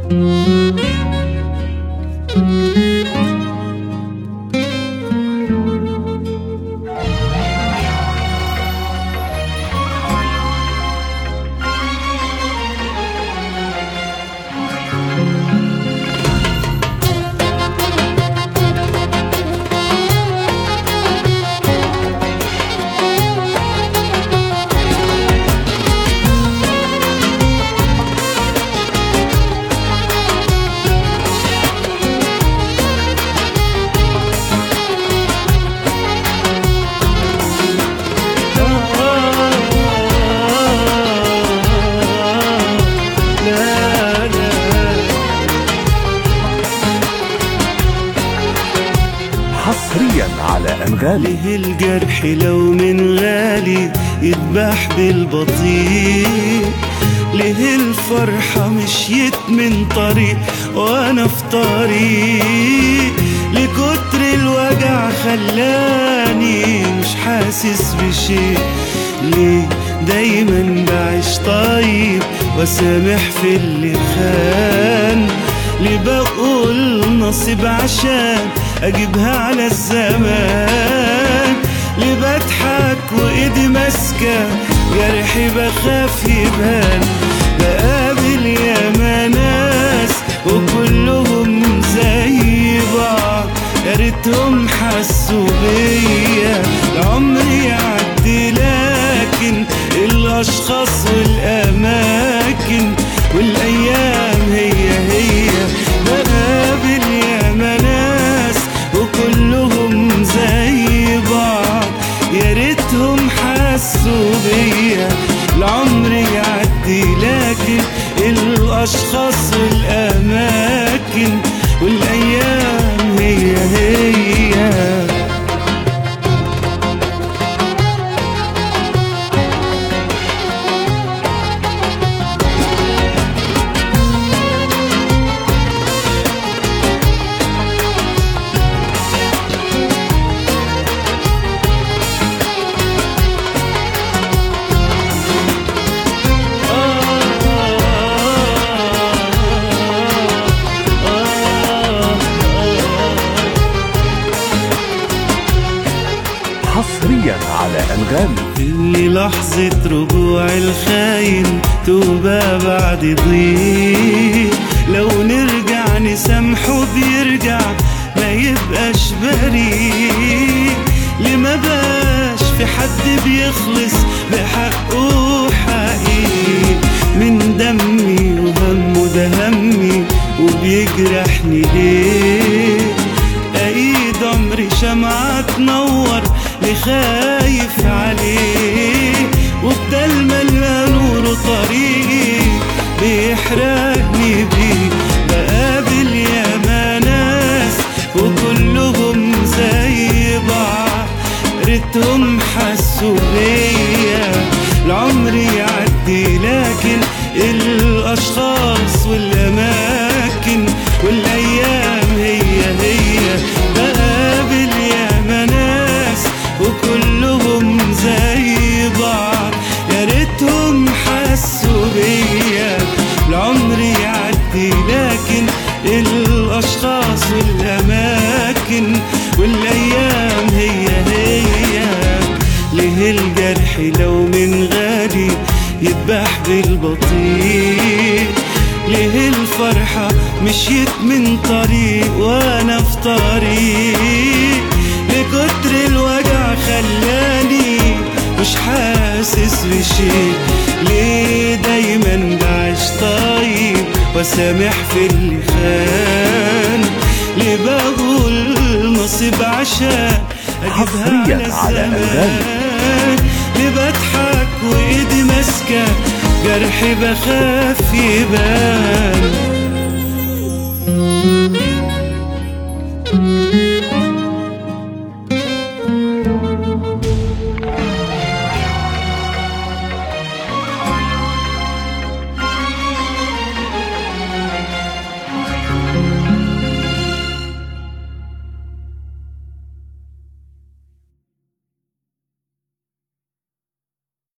لا لا حصريا على أنغامي ليه الجرح لو من غالي يذبح بالبطيء ليه الفرحة مشيت من طريق وانا في طريق لكتر الوجع خلاني مش حاسس بشيء ليه دايما بعيش طيب وسامح في اللي خان ليه بقول نصيب عشان اجيبها على الزمان ليه بضحك وايدي ماسكه جرحي بخاف يبان بقابل ياما ناس وكلهم زي بعض يا ريتهم حسوا بيا العمر يعدي لكن الاشخاص والاماكن والايام هي هي بقابل ياما ناس وكلهم زي بعض يا ريتهم حسوا بيا العمر يعدي لكن الاشخاص والاماكن والايام هي هي حصريا على أنغامي اللي لحظة رجوع الخاين توبة بعد ضيق لو نرجع نسامحه بيرجع ما يبقاش بريء ليه ما باش في حد بيخلص بحقه حقيقي من دمي وهمه ده همي وبيجرحني ليه ايد عمري شمعة تنور اللي خايف عليه وبدل ما ألقى نور طريقي بيحرقني بيه بقابل ياما ناس وكلهم زي بعض ريتهم حسوا بيا العمر يعدي لكن الاشخاص والاماكن والايام هي هي بقابل ياما ناس وكلهم زي بعض يا ريتهم حسوا بيا العمر يعدي لكن الاشخاص والاماكن والايام هي هي ليه الجرح لو من غالي يذبح بالبطيء ليه الفرحة مشيت من طريق وانا في طريق لكتر الوجع خلاني مش حاسس بشيء ليه دايما بعيش طيب وسامح في اللي خان ليه بقول نصيب عشان حصرياً اجيبها على على أنغامي. الزمان ليه بضحك وايدي ماسكه جرحي بخاف يبان